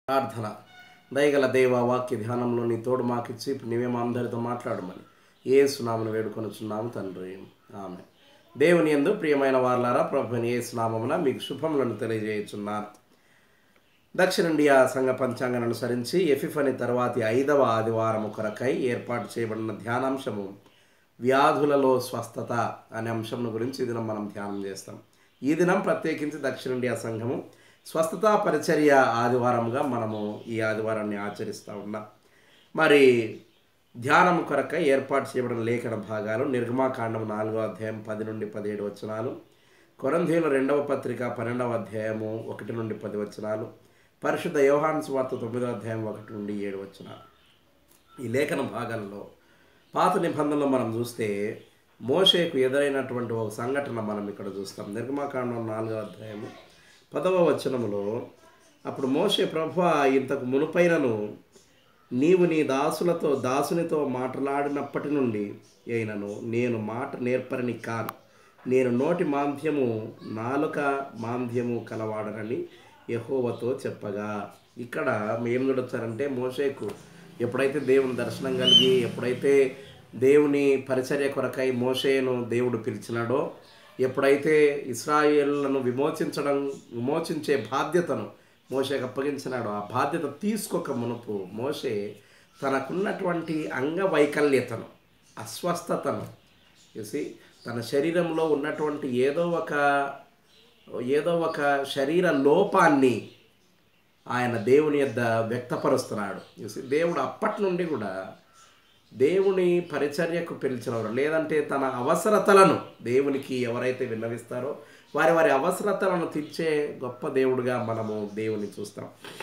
ప్రార్థన దయగల దేవ వాక్య ధ్యానంలో నీ తోడు మాకిచ్చి ఇప్పుడు నీవే మా అందరితో మాట్లాడమని ఏ సునామను వేడుకొనుచున్నాము తండ్రి ఆమె దేవుని ఎందు ప్రియమైన వార్లారా ప్రభుని ఏ సునామమున మీకు శుభములను తెలియజేయుచున్నాను దక్షిణ ఇండియా సంఘ పంచాంగాన్ని అనుసరించి ఎఫిఫని తర్వాతి ఐదవ ఆదివారం కొరకై ఏర్పాటు చేయబడిన ధ్యానాంశము వ్యాధులలో స్వస్థత అనే అంశం గురించి ఈ దినం మనం ధ్యానం చేస్తాం ఈ దినం ప్రత్యేకించి దక్షిణ ఇండియా సంఘము స్వస్థత పరిచర్య ఆదివారంగా మనము ఈ ఆదివారాన్ని ఆచరిస్తూ ఉన్నాం మరి ధ్యానం కొరకై ఏర్పాటు చేయబడిన లేఖన భాగాలు నిర్గమాకాండం నాలుగో అధ్యాయం పది నుండి పదిహేడు వచనాలు కొరంధీయుల రెండవ పత్రిక పన్నెండవ అధ్యాయము ఒకటి నుండి పది వచనాలు పరిశుద్ధ యోహాన్ స్వార్త తొమ్మిదో అధ్యాయం ఒకటి నుండి ఏడు వచనాలు ఈ లేఖన భాగాల్లో పాత నిబంధనలో మనం చూస్తే మోషేకు ఎదురైనటువంటి ఒక సంఘటన మనం ఇక్కడ చూస్తాం నిర్గమాకాండం నాలుగో అధ్యాయము పదవ వచనములో అప్పుడు మోషే ప్రభు ఇంతకు మునుపైనను నీవు నీ దాసులతో దాసునితో మాట్లాడినప్పటి నుండి అయినను నేను మాట నేర్పరని కాను నేను నోటి మాంద్యము నాలుక మాంద్యము కలవాడనని యహోవతో చెప్పగా ఇక్కడ ఏం చూడొచ్చారంటే మోషేకు ఎప్పుడైతే దేవుని దర్శనం కలిగి ఎప్పుడైతే దేవుని పరిచర్య కొరకై మోషేను దేవుడు పిలిచినాడో ఎప్పుడైతే ఇస్రాయేళ్లను విమోచించడం విమోచించే బాధ్యతను మోషేకి అప్పగించినాడో ఆ బాధ్యత తీసుకోక మునుపు మోషే తనకున్నటువంటి అంగవైకల్యతను అస్వస్థతను చూసి తన శరీరంలో ఉన్నటువంటి ఏదో ఒక ఏదో ఒక శరీర లోపాన్ని ఆయన దేవుని యొద్ద వ్యక్తపరుస్తున్నాడు చూసి దేవుడు అప్పటి నుండి కూడా దేవుని పరిచర్యకు పిలిచినవారు లేదంటే తన అవసరతలను దేవునికి ఎవరైతే విన్నవిస్తారో వారి వారి అవసరతలను తీర్చే గొప్ప దేవుడుగా మనము దేవుని చూస్తాం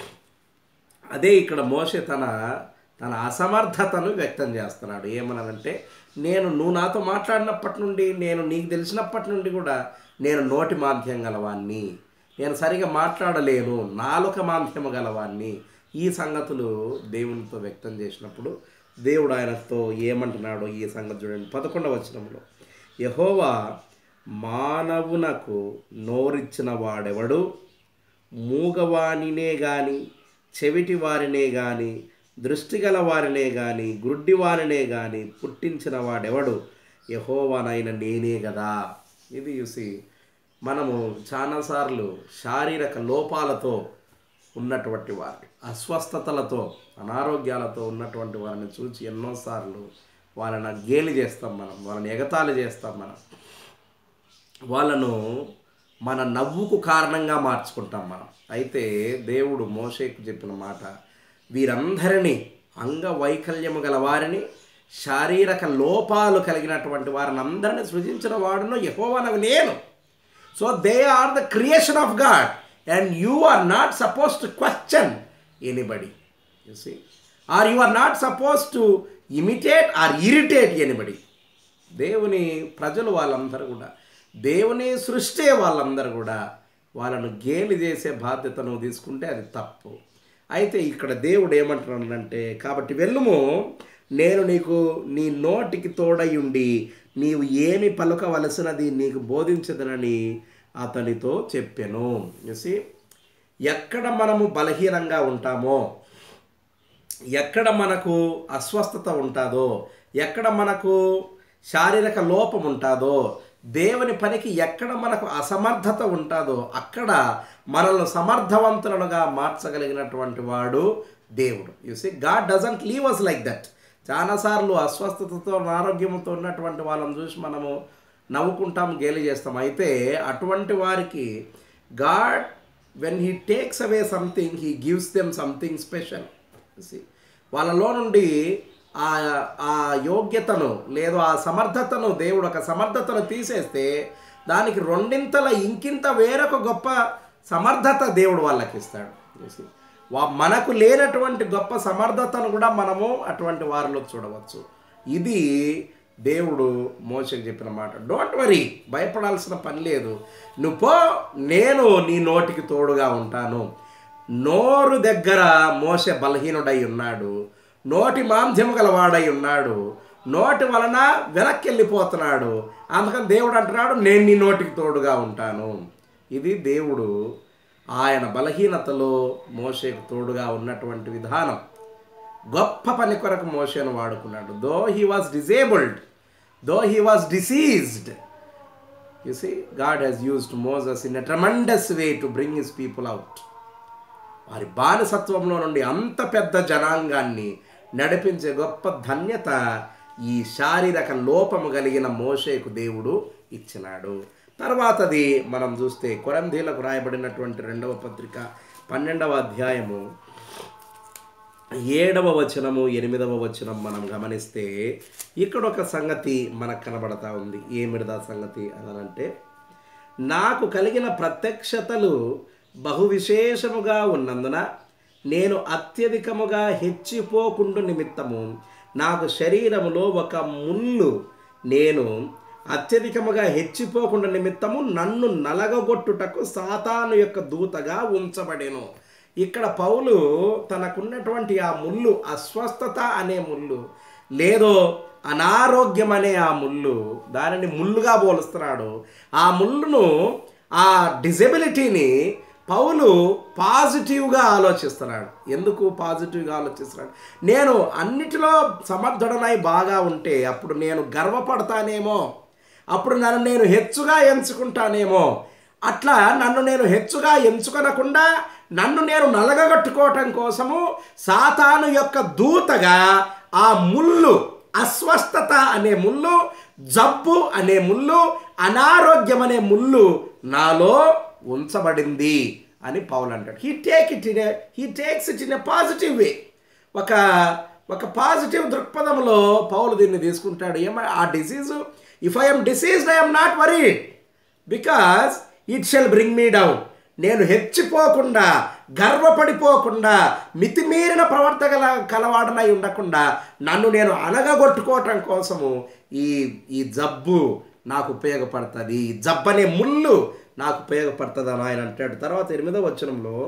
అదే ఇక్కడ మోసే తన తన అసమర్థతను వ్యక్తం చేస్తున్నాడు ఏమనంటే నేను నువ్వు నాతో మాట్లాడినప్పటి నుండి నేను నీకు తెలిసినప్పటి నుండి కూడా నేను నోటి మాధ్యం గలవాన్ని నేను సరిగా మాట్లాడలేను నాలుక మాధ్యమ గలవాన్ని ఈ సంగతులు దేవునితో వ్యక్తం చేసినప్పుడు దేవుడు ఆయనతో ఏమంటున్నాడో ఈ సంగతి చూడండి పదకొండవ వచనంలో యహోవా మానవునకు నోరిచ్చిన వాడెవడు మూగవానినే గాని చెవిటి వారినే గాని దృష్టిగల వారినే గాని గుడ్డి వారినే గాని పుట్టించిన వాడెవడు యహోవానైన నేనే కదా ఇది చూసి మనము చాలాసార్లు శారీరక లోపాలతో ఉన్నటువంటి వారిని అస్వస్థతలతో అనారోగ్యాలతో ఉన్నటువంటి వారిని చూసి ఎన్నోసార్లు వాళ్ళని గేలి చేస్తాం మనం వాళ్ళని ఎగతాళి చేస్తాం మనం వాళ్ళను మన నవ్వుకు కారణంగా మార్చుకుంటాం మనం అయితే దేవుడు మోషేకు చెప్పిన మాట వీరందరినీ అంగవైకల్యము గల వారిని శారీరక లోపాలు కలిగినటువంటి వారిని అందరినీ సృజించిన వాడును యహోవనకు నేను so they are the creation of God and you are not suppose to question anybody you see are you are not suppose to imitate or irritate anybody దేవుని ప్రజలు వాళ్ళందరూ కూడా దేవుని సృష్టి వాళ్ళందరూ కూడా వాళ్ళను గేలి చేసే బాధ్యతను తీసుకుంటే అది తప్పు అయితే ఇక్కడ దేవుడు ఏమంటున్నాడంటే కాబట్టి వెళ్ళుము నేను నీకు నీ నోటికి తోడయుండి నీవు ఏమి పలుకవలసినది నీకు బోధించదనని అతనితో చెప్పాను చూసి ఎక్కడ మనము బలహీనంగా ఉంటామో ఎక్కడ మనకు అస్వస్థత ఉంటుందో ఎక్కడ మనకు శారీరక లోపం ఉంటుందో దేవుని పనికి ఎక్కడ మనకు అసమర్థత ఉంటుందో అక్కడ మనల్ని సమర్థవంతులుగా మార్చగలిగినటువంటి వాడు దేవుడు you see God doesn't leave us like that చాలాసార్లు అస్వస్థతతో అనారోగ్యంతో ఉన్నటువంటి వాళ్ళని చూసి మనము నవ్వుకుంటాం గేలి చేస్తాం అయితే అటువంటి వారికి God when he takes away something he gives them something special వాళ్ళలో నుండి ఆ ఆ యోగ్యతను లేదు ఆ సమర్థతను దేవుడు ఒక సమర్థతను తీసేస్తే దానికి రెండింతల ఇంకింత వేరొక గొప్ప సమర్థత దేవుడు వాళ్ళకి ఇస్తాడు వా మనకు లేనటువంటి గొప్ప సమర్థతను కూడా మనము అటువంటి వారిలో చూడవచ్చు ఇది దేవుడు మోసకి చెప్పిన మాట డోంట్ వరీ భయపడాల్సిన పని లేదు నువ్వు పో నేను నీ నోటికి తోడుగా ఉంటాను నోరు దగ్గర మోస బలహీనుడై ఉన్నాడు నోటి మాంద్యం గలవాడై ఉన్నాడు నోటి వలన వెనక్కి వెళ్ళిపోతున్నాడు అందుకని దేవుడు అంటున్నాడు నేను నీ నోటికి తోడుగా ఉంటాను ఇది దేవుడు ఆయన బలహీనతలో మోషేకు తోడుగా ఉన్నటువంటి విధానం గొప్ప పని కొరకు మోషేను వాడుకున్నాడు though he was disabled though he was diseased you see God has used Moses in a tremendous way to bring his people out వారి బానిసత్వంలో నుండి అంత పెద్ద జనాంగాన్ని నడిపించే గొప్ప ధన్యత ఈ శారీరక లోపము కలిగిన మోషేకు దేవుడు ఇచ్చినాడు తర్వాతది మనం చూస్తే కొరంధీలకు రాయబడినటువంటి రెండవ పత్రిక పన్నెండవ అధ్యాయము ఏడవ వచనము ఎనిమిదవ వచనం మనం గమనిస్తే ఇక్కడ ఒక సంగతి మనకు కనబడతా ఉంది ఏమిడిదా సంగతి అనంటే నాకు కలిగిన ప్రత్యక్షతలు బహు విశేషముగా ఉన్నందున నేను అత్యధికముగా హెచ్చిపోకుండు నిమిత్తము నాకు శరీరములో ఒక ముళ్ళు నేను అత్యధికముగా హెచ్చిపోకుండా నిమిత్తము నన్ను నలగగొట్టుటకు సాతాను యొక్క దూతగా ఉంచబడెను ఇక్కడ పౌలు తనకున్నటువంటి ఆ ముళ్ళు అస్వస్థత అనే ముళ్ళు లేదో అనారోగ్యం అనే ఆ ముళ్ళు దానిని ముళ్ళుగా పోలుస్తున్నాడు ఆ ముళ్ళును ఆ డిజబిలిటీని పౌలు పాజిటివ్గా ఆలోచిస్తున్నాడు ఎందుకు పాజిటివ్గా ఆలోచిస్తున్నాడు నేను అన్నిటిలో సమర్థుడనై బాగా ఉంటే అప్పుడు నేను గర్వపడతానేమో అప్పుడు నన్ను నేను హెచ్చుగా ఎంచుకుంటానేమో అట్లా నన్ను నేను హెచ్చుగా ఎంచుకొనకుండా నన్ను నేను నలగగట్టుకోవటం కోసము సాతాను యొక్క దూతగా ఆ ముళ్ళు అస్వస్థత అనే ముళ్ళు జబ్బు అనే ముళ్ళు అనారోగ్యం అనే ముళ్ళు నాలో ఉంచబడింది అని పౌల్ అంటాడు he take it in he takes it in a positive way ఒక ఒక పాజిటివ్ దృక్పథంలో పౌలు దీన్ని తీసుకుంటాడు ఏమ ఆ disease if I'm diseased I'm not worried because it shall bring me down నేను హెచ్చిపోకుండా గర్వపడిపోకుండా మితిమీరిన ప్రవర్తన గల కలవాడనై ఉండకుండా నన్ను నేను అనగగొట్టుకోవటం కోసము ఈ ఈ జబ్బు నాకు ఉపయోగపడుతుంది ఈ జబ్బు అనే ముళ్ళు నాకు ఉపయోగపడుతుంది అని ఆయన అంటాడు తర్వాత ఎనిమిదవ వచనంలో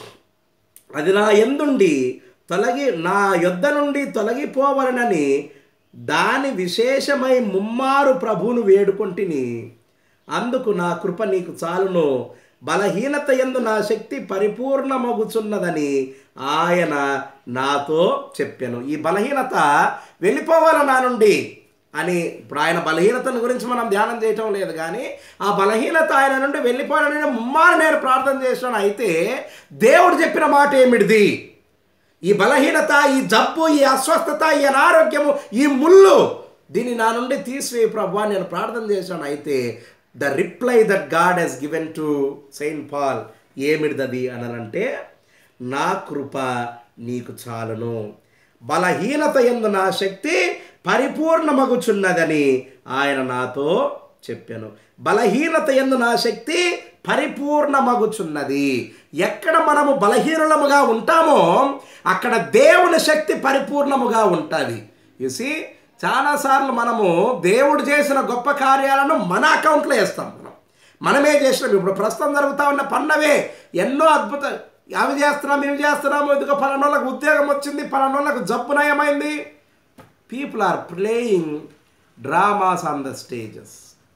అది నా ఎందుండి తొలగి నా యొద్ద నుండి తొలగిపోవలనని దాని విశేషమై ముమ్మారు ప్రభువును వేడుకొంటిని అందుకు నా కృప నీకు చాలును బలహీనత ఎందు నా శక్తి పరిపూర్ణమగుచున్నదని ఆయన నాతో చెప్పాను ఈ బలహీనత వెళ్ళిపోవాలి నా నుండి అని ఇప్పుడు ఆయన బలహీనతను గురించి మనం ధ్యానం చేయటం లేదు కానీ ఆ బలహీనత ఆయన నుండి వెళ్ళిపోవాలని ముమ్మారు నేను ప్రార్థన చేశాను అయితే దేవుడు చెప్పిన మాట ఏమిటిది ఈ బలహీనత ఈ జబ్బు ఈ అస్వస్థత ఈ అనారోగ్యము ఈ ముళ్ళు దీన్ని నా నుండి తీసివేయి ప్రభు అని నేను ప్రార్థన చేశాను అయితే the reply that God has given to Saint Paul ఏమిటిదది అని అంటే నా కృప నీకు చాలును బలహీనత ఎందు నా శక్తి పరిపూర్ణమగుచున్నదని ఆయన నాతో చెప్పాను బలహీనత ఎందు నా శక్తి పరిపూర్ణమగుచున్నది ఎక్కడ మనము బలహీనముగా ఉంటామో అక్కడ దేవుని శక్తి పరిపూర్ణముగా ఉంటుంది చూసి చాలాసార్లు మనము దేవుడు చేసిన గొప్ప కార్యాలను మన అకౌంట్లో వేస్తాం మనం మనమే చేసినాం ఇప్పుడు ప్రస్తుతం జరుగుతూ ఉన్న పన్నవే ఎన్నో అద్భుత అవి చేస్తున్నాం ఇవి చేస్తున్నాము ఇదిగో పలానోళ్ళకు ఉద్యోగం వచ్చింది పలానోళ్ళకు జబ్బు నయమైంది people are playing dramas on the stages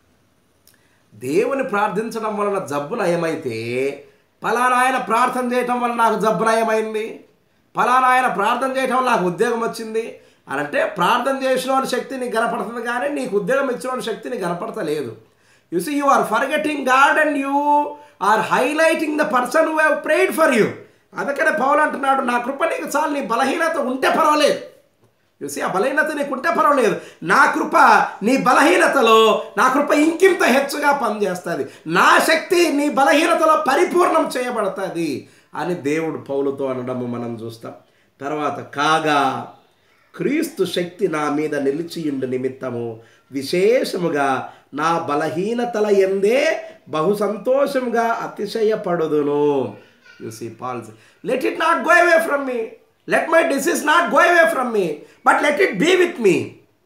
దేవుని ప్రార్థించడం వలన జబ్బు నయమైతే ఫలానా ఆయన ప్రార్థన చేయటం వల్ల నాకు జబ్బు నయమైంది ఫలానా ఆయన ప్రార్థన చేయటం వల్ల నాకు ఉద్యోగం వచ్చింది అని అంటే ప్రార్థన చేసిన వాడి శక్తి నీకు కనపడుతుంది కానీ నీకు ఉద్యోగం ఇచ్చిన వాడి శక్తి నీకు కనపడతలేదు you see you are forgetting God and you are highlighting the person who have prayed for you అందుకనే పౌలు అంటున్నాడు నా కృప నీకు చాలు నీ బలహీనత ఉంటే పర్వాలేదు చూసి ఆ బలహీనత నీకు ఉంటే పర్వాలేదు నా కృప నీ బలహీనతలో నా కృప ఇంకింత హెచ్చుగా పనిచేస్తుంది నా శక్తి నీ బలహీనతలో పరిపూర్ణం చేయబడుతుంది అని దేవుడు పౌలుతో అనడము మనం చూస్తాం తర్వాత కాగా క్రీస్తు శక్తి నా మీద నిలిచియుండు నిమిత్తము విశేషముగా నా బలహీనతల ఎందే బహు సంతోషముగా అతిశయపడుదును you see Paul's let it not go away from me let my disease not go away from me but let it be with me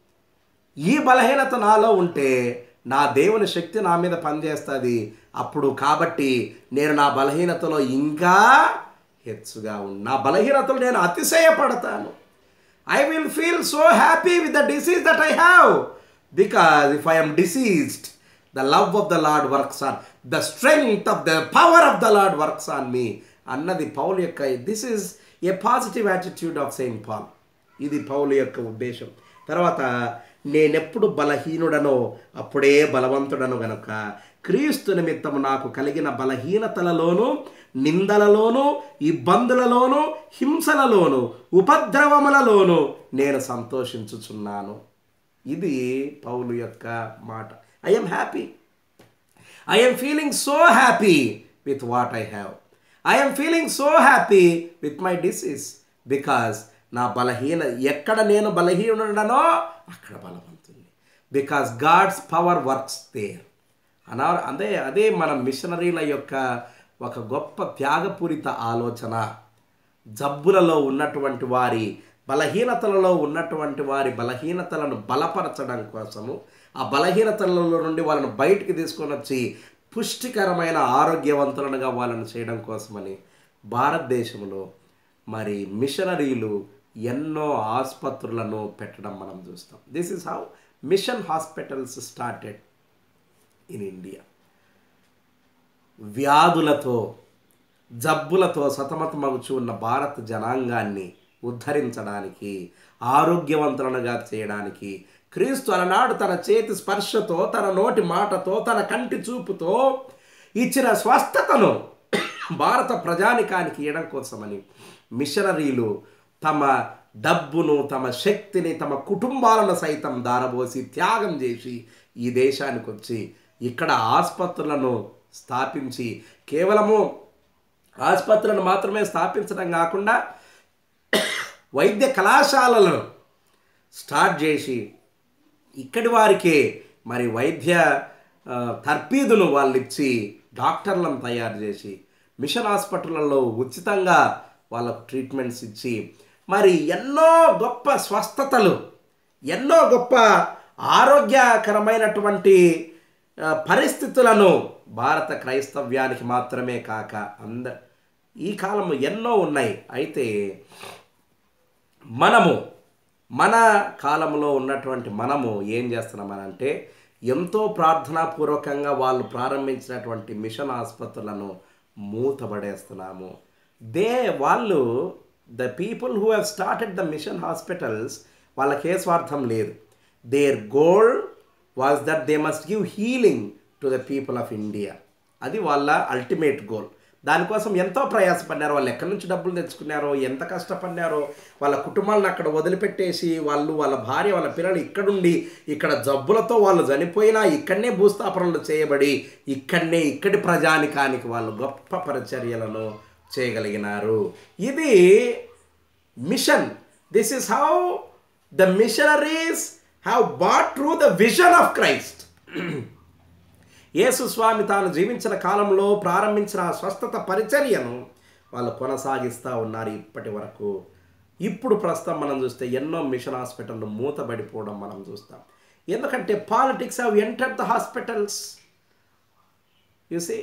ఈ బలహీనత నాలో ఉంటే నా దేవుని శక్తి నా మీద పనిచేస్తుంది అప్పుడు కాబట్టి నేను నా బలహీనతలో ఇంకా హెచ్చుగా ఉన్నా నా బలహీనతలు నేను అతిశయపడతాను I will feel so happy with the disease that I have because if I'm diseased the love of the Lord works on the strength of the power of the Lord works on me అన్నది Paul యొక్క this is a positive attitude of Saint Paul ఇది Paul యొక్క ఉద్దేశం తర్వాత నేనెప్పుడు బలహీనుడనో అప్పుడే బలవంతుడను గనుక క్రీస్తు నిమిత్తము నాకు కలిగిన బలహీనతలలోనూ నిందలలోనూ ఇబ్బందులలోనూ హింసలలోనూ ఉపద్రవములలోనూ నేను సంతోషించుచున్నాను ఇది పౌలు యొక్క మాట I'm happy I am feeling so happy with what I have I am feeling so happy with my disease because నా బలహీన ఎక్కడ నేను బలహీనుడనో అక్కడ బలవంతుంది because God's power works there అనా అదే అదే మన మిషనరీల యొక్క ఒక గొప్ప త్యాగపూరిత ఆలోచన జబ్బులలో ఉన్నటువంటి వారి బలహీనతలలో ఉన్నటువంటి వారి బలహీనతలను బలపరచడం కోసము ఆ బలహీనతలలో నుండి వాళ్ళను బయటికి తీసుకొని వచ్చి పుష్టికరమైన ఆరోగ్యవంతులనుగా వాళ్ళని చేయడం కోసమని భారతదేశంలో మరి మిషనరీలు ఎన్నో ఆసుపత్రులను పెట్టడం మనం చూస్తాం this is how mission hospitals started in India వ్యాధులతో జబ్బులతో సతమతమగుచు ఉన్న భారత జనాంగాన్ని ఉద్ధరించడానికి ఆరోగ్యవంతులనుగా చేయడానికి క్రీస్తు అలనాడు తన చేతి స్పర్శతో తన నోటి మాటతో తన కంటి చూపుతో ఇచ్చిన స్వస్థతను భారత ప్రజానికానికి ఇవ్వడం కోసమని మిషనరీలు తమ డబ్బును తమ శక్తిని తమ కుటుంబాలను సైతం దారబోసి త్యాగం చేసి ఈ దేశానికి వచ్చి ఇక్కడ ఆసుపత్రులను స్థాపించి కేవలము ఆసుపత్రులను మాత్రమే స్థాపించడం కాకుండా వైద్య కళాశాలలను స్టార్ట్ చేసి ఇక్కడి వారికే మరి వైద్య ఆ, తర్పీదును వాళ్ళు ఇచ్చి డాక్టర్లను తయారు చేసి మిషన్ హాస్పిటళ్ళలో ఉచితంగా వాళ్ళకు ట్రీట్మెంట్స్ ఇచ్చి మరి ఎన్నో గొప్ప స్వస్థతలు ఎన్నో గొప్ప ఆరోగ్యకరమైనటువంటి ఆ, పరిస్థితులను భారత క్రైస్తవ్యానికి మాత్రమే కాక అంద ఈ కాలం ఎన్నో ఉన్నాయి అయితే మనము మన కాలంలో ఉన్నటువంటి మనము ఏం చేస్తున్నామనంటే ఎంతో ప్రార్థనాపూర్వకంగా వాళ్ళు ప్రారంభించినటువంటి మిషన్ ఆసుపత్రులను మూతబడేస్తున్నాము దే వాళ్ళు the people who have started the mission hospitals వాళ్ళకే స్వార్థం లేదు their goal was that they must give healing to the people of India అది వాళ్ళ అల్టిమేట్ గోల్ దానికోసం ఎంతో ప్రయాసపడ్డారు వాళ్ళు ఎక్కడి నుంచి డబ్బులు తెచ్చుకున్నారో ఎంత కష్టపడ్డారో వాళ్ళ కుటుంబాలను అక్కడ వదిలిపెట్టేసి వాళ్ళు వాళ్ళ భార్య వాళ్ళ పిల్లలు ఇక్కడుండి ఇక్కడ జబ్బులతో వాళ్ళు చనిపోయినా ఇక్కడనే భూస్థాపనలు చేయబడి ఇక్కడనే ఇక్కడి ప్రజానికానికి వాళ్ళు గొప్ప పరిచర్యలను చేయగలిగినారు ఇది mission this is how the missionaries have bought through the vision of Christ యేసు స్వామి తాను జీవించిన కాలంలో ప్రారంభించిన ఆ స్వస్థత పరిచర్యను వాళ్ళు కొనసాగిస్తూ ఉన్నారు ఇప్పటి వరకు ఇప్పుడు ప్రస్తుతం మనం చూస్తే ఎన్నో మిషన్ హాస్పిటళ్ళు మూతబడిపోవడం మనం చూస్తాం ఎందుకంటే politics have enter the hospitals you see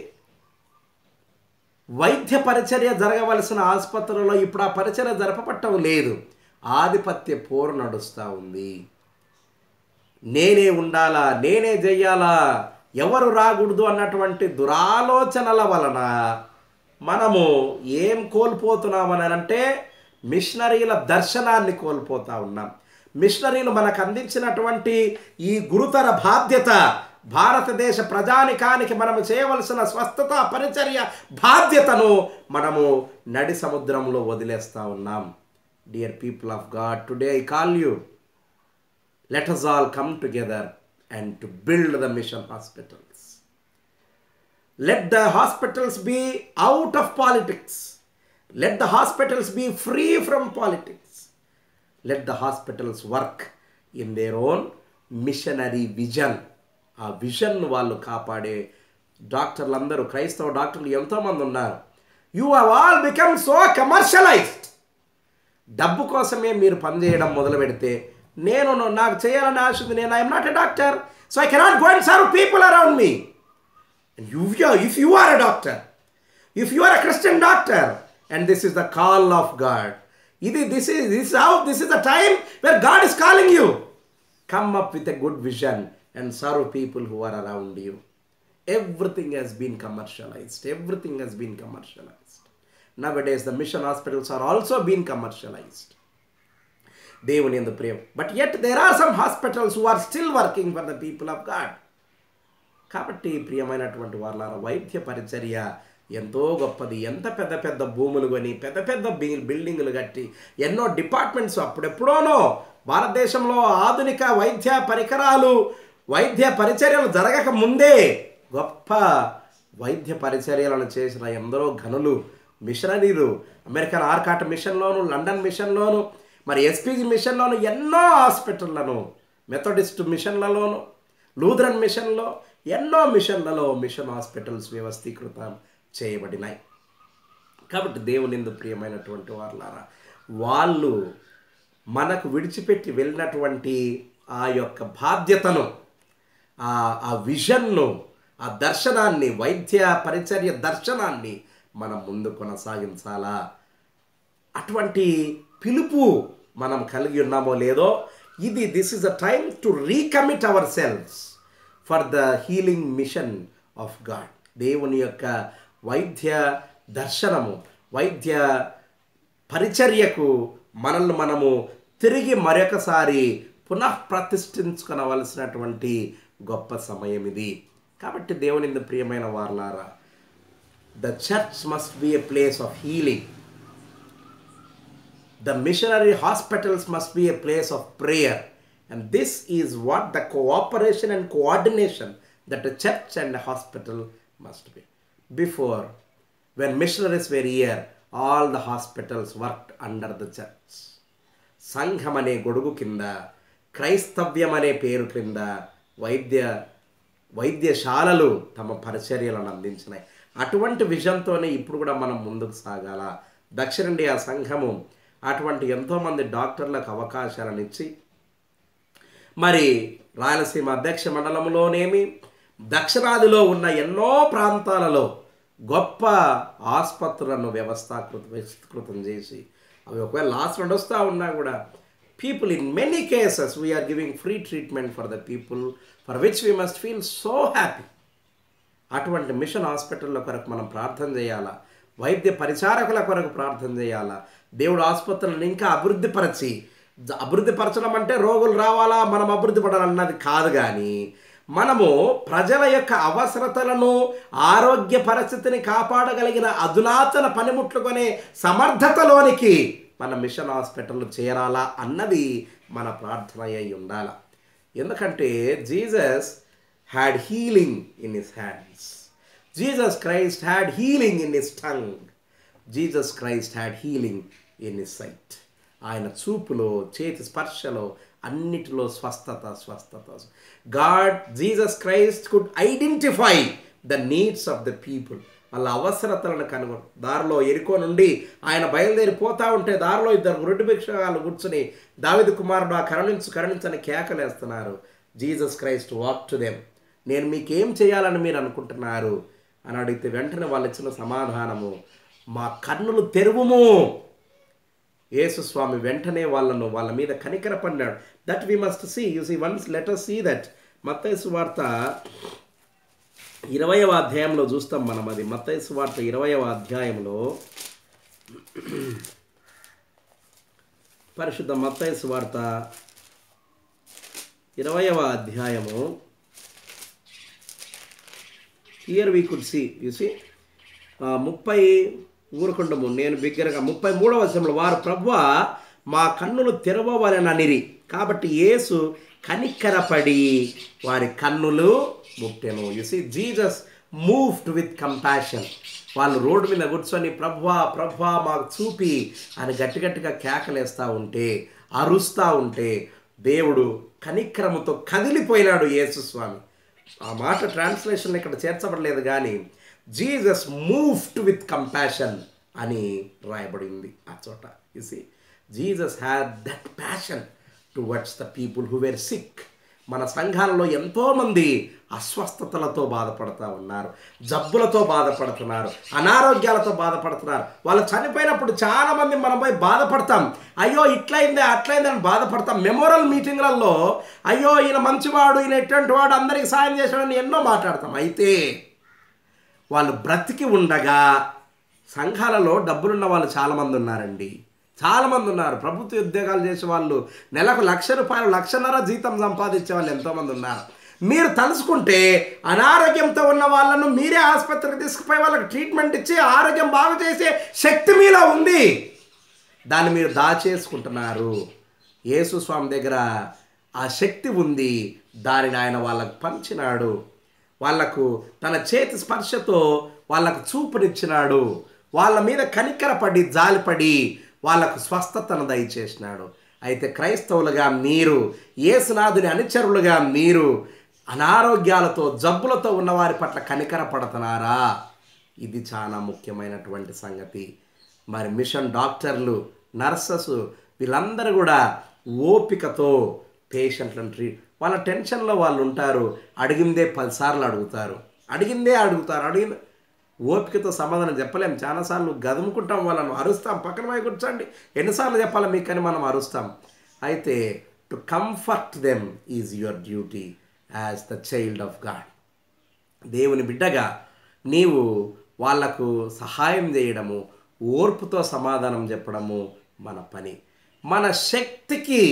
వైద్య పరిచర్య జరగవలసిన ఆసుపత్రులలో ఇప్పుడు ఆ పరిచర్య జరపపట్టం లేదు ఆధిపత్య పోరు నడుస్తూ ఉంది నేనే ఉండాలా నేనే చెయ్యాలా ఎవరు రాకూడదు అన్నటువంటి దురాలోచనల వలన మనము ఏం కోల్పోతున్నామని అంటే మిషనరీల దర్శనాన్ని కోల్పోతా ఉన్నాం మిషనరీలు మనకు అందించినటువంటి ఈ గురుతర బాధ్యత భారతదేశ ప్రజానికానికి మనము చేయవలసిన స్వస్థత పరిచర్య బాధ్యతను మనము నడి సముద్రంలో వదిలేస్తా ఉన్నాం dear people of God today I call you let us all come together and to build the mission hospitals. Let the hospitals be out of politics. Let the hospitals be free from politics. Let the hospitals work in their own missionary vision. ఆ vision వాళ్ళు కాపాడే డాక్టర్లు అందరూ క్రైస్తవ డాక్టర్లు ఎంతోమంది ఉన్నారు you have all become so commercialized డబ్బు కోసమే మీరు పనిచేయడం మొదలు పెడితే నేను నాకు చేయాలని ఆశ ఉంది నేను I'm not a doctor so I cannot go and serve people around me you if you are a doctor if you are a Christian doctor and this is the call of God ఇది this is this how this is the time where God is calling you come up with a good vision and serve people who are around you everything has been commercialized everything has been commercialised now days the mission hospitals are also been commercialized దేవుని ఎందు ప్రియం but yet there are some hospitals who are still working for the people of God కాబట్టి ప్రియమైనటువంటి వాళ్ళ వైద్య పరిచర్య ఎంతో గొప్పది ఎంత పెద్ద పెద్ద భూములు కొని పెద్ద పెద్ద బిల్ బిల్డింగులు కట్టి ఎన్నో డిపార్ట్మెంట్స్ అప్పుడెప్పుడోనో భారతదేశంలో ఆధునిక వైద్య పరికరాలు వైద్య పరిచర్యలు జరగక ముందే గొప్ప వైద్య పరిచర్యలను చేసిన ఎందరో ఘనులు మిషనరీలు అమెరికన్ ఆర్కాట్ మిషన్లోను లండన్ మిషన్లోను మరి ఎస్పీజీ మిషన్లోను ఎన్నో హాస్పిటళ్లను మెథడిస్ట్ మిషన్లలోను లూథరన్ మిషన్లో ఎన్నో మిషన్లలో మిషన్ హాస్పిటల్స్ వ్యవస్థీకృతం చేయబడినాయి కాబట్టి దేవునిందు ప్రియమైనటువంటి వాళ్ళారా వాళ్ళు మనకు విడిచిపెట్టి వెళ్ళినటువంటి ఆ యొక్క బాధ్యతను ఆ ఆ విజన్ను ఆ దర్శనాన్ని వైద్య పరిచర్య దర్శనాన్ని మనం ముందు కొనసాగించాలా అటువంటి పిలుపు మనం కలిగి ఉన్నామో లేదో ఇది this is a time to recommit ourselves for the healing mission of God దేవుని యొక్క వైద్య దర్శనము వైద్య పరిచర్యకు మనల్ని మనము తిరిగి మరొకసారి పునః ప్రతిష్ఠించుకొనవలసినటువంటి గొప్ప సమయం ఇది కాబట్టి దేవుని యందు ప్రియమైన వార్లారా the church must be a place of healing the missionary hospitals must be a place of prayer and this is what the cooperation and coordination that a church and a hospital must be before when missionaries were here all the hospitals worked under the church సంఘం అనే గొడుగు కింద క్రైస్తవ్యం అనే పేరు క్రింద వైద్య వైద్యశాలలు తమ పరిచర్యలను అందించినాయి అటువంటి విజన్తోనే ఇప్పుడు కూడా మనం ముందుకు సాగాల దక్షిణ ఇండియా సంఘము అటువంటి ఎంతోమంది డాక్టర్లకు అవకాశాలను ఇచ్చి మరి రాయలసీమ అధ్యక్ష మండలంలోనేమి దక్షిణాదిలో ఉన్న ఎన్నో ప్రాంతాలలో గొప్ప ఆసుపత్రులను వ్యవస్థాకృత విస్తృతం చేసి అవి ఒకవేళ లాస్ట్ నడుస్తూ ఉన్నా కూడా people in many cases we're giving free treatment for the people for which we must feel so happy అటువంటి మిషన్ హాస్పిటల్ల కొరకు మనం ప్రార్థన చేయాలా వైద్య పరిచారకుల కొరకు ప్రార్థన చేయాలా దేవుడు ఆసుపత్రులను ఇంకా అభివృద్ధి పరచి జ- అభివృద్ధి పరచడం అంటే రోగులు రావాలా మనం అభివృద్ధి పడాలన్నది కాదు కానీ మనము ప్రజల యొక్క అవసరతలను ఆరోగ్య పరిస్థితిని కాపాడగలిగిన అధునాతన పనిముట్లు కొనే సమర్థతలోనికి మన మిషన్ హాస్పిటల్ చేరాలా అన్నది మన ప్రార్థన అయి ఉండాల ఎందుకంటే Jesus had healing in his hands Jesus Christ had healing in his tongue Jesus Christ had healing in his sight ఆయన చూపులో చేతి స్పర్శలో అన్నిటిలో స్వస్థత స్వస్థత God Jesus Christ could identify the needs of the people వాళ్ళ అవసరతలను కనుగొని దారిలో ఎరుకో నుండి ఆయన బయలుదేరి పోతా ఉంటే దారిలో ఇద్దరు గురుడి భిక్షగాళ్ళు కూర్చుని దావిది కుమారుడు ఆ కరుణించు కరుణించని కేకలేస్తున్నారు Jesus Christ walk to them నేను మీకేం చేయాలని మీరు అనుకుంటున్నారు అని అడిగితే వెంటనే వాళ్ళు ఇచ్చిన సమాధానము మా కన్నులు తెరువుము యేసుస్వామి వెంటనే వాళ్ళను వాళ్ళ మీద కనికర పడినాడు that we must see you see once letter see that మత్తైసు వార్త ఇరవయవ అధ్యాయంలో చూస్తాం మనం అది మత్తైసు వార్త ఇరవయవ అధ్యాయంలో పరిశుద్ధ మత్తైసు వార్త ఇరవయవ అధ్యాయము here we could see you see ముప్పై ఊరుకుండము నేను బిగ్గరగా ముప్పై మూడవ వచనంలో వారు ప్రభువ మా కన్నులు తెరవవలననిరి కాబట్టి యేసు కనికరపడి వారి కన్నులు ముట్టెను you see Jesus moved with compassion వాళ్ళు రోడ్డు మీద కూర్చొని ప్రభువా ప్రభువా మాకు చూపి అని గట్టి గట్టిగా కేకలేస్తూ ఉంటే అరుస్తూ ఉంటే దేవుడు కనికరముతో కదిలిపోయినాడు యేసుస్వామి ఆ మాట ట్రాన్స్లేషన్ ఇక్కడ చేర్చబడలేదు కానీ జీసస్ మూవ్డ్ విత్ కంపాషన్ అని రాయబడింది ఆ చోట see Jesus had that passion towards the people who were sick మన సంఘాలలో ఎంతోమంది అస్వస్థతలతో బాధపడుతూ ఉన్నారు జబ్బులతో బాధపడుతున్నారు అనారోగ్యాలతో బాధపడుతున్నారు వాళ్ళు చనిపోయినప్పుడు చాలామంది మనపై బాధపడతాం అయ్యో ఇట్లయిందే అట్లయిందే అని బాధపడతాం మెమోరల్ మీటింగ్లలో అయ్యో ఈయన మంచివాడు ఈయన ఎటువంటి వాడు అందరికి సాయం చేశాడని ఎన్నో మాట్లాడతాం అయితే వాళ్ళు బ్రతికి ఉండగా సంఘాలలో డబ్బులున్న వాళ్ళు చాలామంది ఉన్నారండి చాలామంది ఉన్నారు ప్రభుత్వ ఉద్యోగాలు చేసే వాళ్ళు నెలకు లక్ష రూపాయలు లక్షన్నర జీతం సంపాదించే వాళ్ళు ఎంతోమంది ఉన్నారు మీరు తలుసుకుంటే అనారోగ్యంతో ఉన్న వాళ్ళను మీరే ఆసుపత్రికి తీసుకుపోయి వాళ్ళకి ట్రీట్మెంట్ ఇచ్చి ఆరోగ్యం బాగు చేసే శక్తి మీలో ఉంది దాన్ని మీరు దాచేసుకుంటున్నారు యేసు స్వామి దగ్గర ఆ శక్తి ఉంది దానిని ఆయన వాళ్ళకు పంచినాడు వాళ్లకు తన చేతి స్పర్శతో వాళ్ళకు చూపునిచ్చినాడు వాళ్ళ మీద కనికరపడి జాలిపడి వాళ్ళకు స్వస్థతను దయచేసినాడు అయితే క్రైస్తవులుగా మీరు యేసునాథుని అనుచరులుగా మీరు అనారోగ్యాలతో జబ్బులతో ఉన్నవారి పట్ల కనికర పడుతున్నారా ఇది చాలా ముఖ్యమైనటువంటి సంగతి మరి మిషన్ డాక్టర్లు నర్సెస్ వీళ్ళందరూ కూడా ఓపికతో పేషెంట్లను ట్రీ వాళ్ళ టెన్షన్లో వాళ్ళు ఉంటారు అడిగిందే పదిసార్లు అడుగుతారు అడిగిందే అడుగుతారు అడిగిన ఓపికతో సమాధానం చెప్పలేం చాలాసార్లు గదుముకుంటాం వాళ్ళను అరుస్తాం పక్కన పోయి కూర్చోండి ఎన్నిసార్లు చెప్పాలి మీకు అని మనం అరుస్తాం అయితే to comfort them is your duty as the child of God దేవుని బిడ్డగా నీవు వాళ్లకు సహాయం చేయడము ఓర్పుతో సమాధానం చెప్పడము మన పని మన శక్తికి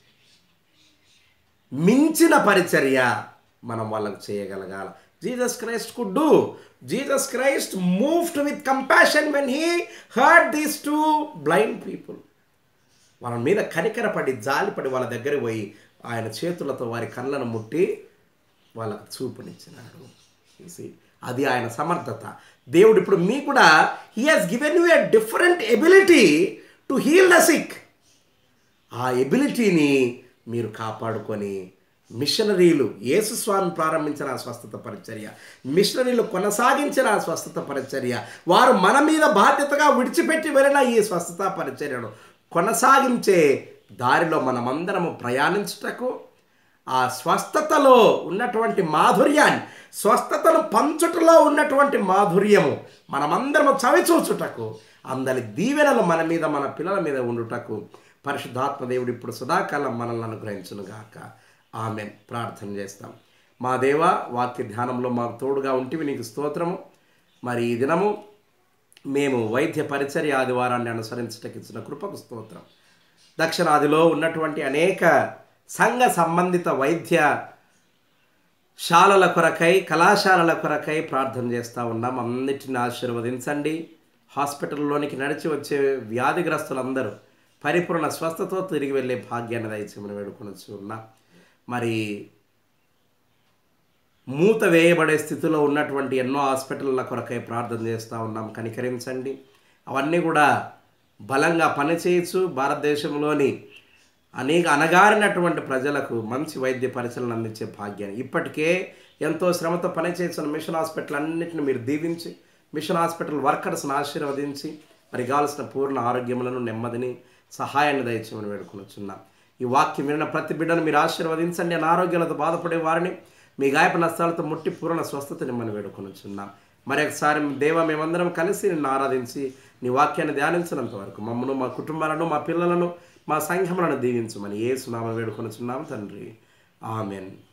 మించిన పరిచర్య మనం వాళ్ళకు చేయగలగాల Jesus Christ could do Jesus Christ moved with compassion when he heard these two blind people వాళ్ళ మీద కనికరపడి జాలిపడి వాళ్ళ దగ్గర పోయి ఆయన చేతులతో వారి కళ్ళను ముట్టి వాళ్ళకు చూపునిచ్చినాడు You see, అది ఆయన సమర్థత దేవుడు ఇప్పుడు మీ కూడా he has given you a different ability to heal the sick ఆ ఎబిలిటీని మీరు కాపాడుకొని మిషనరీలు యేసుస్వామి ప్రారంభించిన ఆ స్వస్థత పరిచర్య మిషనరీలు కొనసాగించిన ఆ స్వస్థత పరిచర్య వారు మన మీద బాధ్యతగా విడిచిపెట్టి వెళ్ళిన ఈ స్వస్థత పరిచర్యను కొనసాగించే దారిలో మనమందరము ప్రయాణించుటకు ఆ స్వస్థతలో ఉన్నటువంటి మాధుర్యాన్ని స్వస్థతను పంచుటలో ఉన్నటువంటి మాధుర్యము మనమందరము చవిచూచుటకు అందరి దీవెనలు మన మీద మన పిల్లల మీద ఉండుటకు పరిశుద్ధాత్మ దేవుడు ఇప్పుడు సదాకాలం మనల్ని అనుగ్రహించునుగాక ఆమె ప్రార్థన చేస్తాం మా దేవ వాక్య ధ్యానంలో మాకు తోడుగా ఉంటివి నీకు స్తోత్రము మరి ఈ దినము మేము వైద్య పరిచర్య ఆదివారాన్ని అనుసరించటకు ఇచ్చిన కృపకు స్తోత్రం దక్షిణాదిలో ఉన్నటువంటి అనేక సంఘ సంబంధిత వైద్య శాలల కొరకై కళాశాలల కొరకై ప్రార్థన చేస్తూ ఉన్నాం అన్నిటిని ఆశీర్వదించండి హాస్పిటల్లోనికి నడిచి వచ్చే వ్యాధిగ్రస్తులందరూ పరిపూర్ణ స్వస్థతో తిరిగి వెళ్ళే భాగ్యాన్ని దయచేయమని వేడుకొని ఉన్నాం మరి మూత వేయబడే స్థితిలో ఉన్నటువంటి ఎన్నో హాస్పిటల్ల కొరకై ప్రార్థన చేస్తూ ఉన్నాం కనికరించండి అవన్నీ కూడా బలంగా పనిచేయచ్చు భారతదేశంలోని అనేక అనగారినటువంటి ప్రజలకు మంచి వైద్య పరిశీలన అందించే భాగ్యాన్ని ఇప్పటికే ఎంతో శ్రమతో పనిచేస్తున్న మిషన్ హాస్పిటల్ అన్నింటిని మీరు దీవించి మిషన్ హాస్పిటల్ వర్కర్స్ని ఆశీర్వదించి మరి కావాల్సిన పూర్ణ ఆరోగ్యములను నెమ్మదిని సహాయాన్ని దయచేయమని వేడుకొనుచున్నాం ఈ వాక్యం విన్న ప్రతి బిడ్డను మీరు ఆశీర్వదించండి అనారోగ్యాలతో బాధపడే వారిని మీ గాయప నష్టాలతో ముట్టి పూర్ణ స్వస్థతని మనం వేడుకొనుచున్నాం మరి ఒకసారి దేవ మేమందరం కలిసి నిన్ను ఆరాధించి నీ వాక్యాన్ని ధ్యానించినంత వరకు మమ్మను మా కుటుంబాలను మా పిల్లలను మా సంఘములను దీవించమని ఏ సునామ వేడుకొనుచున్నాం తండ్రి ఆమెన్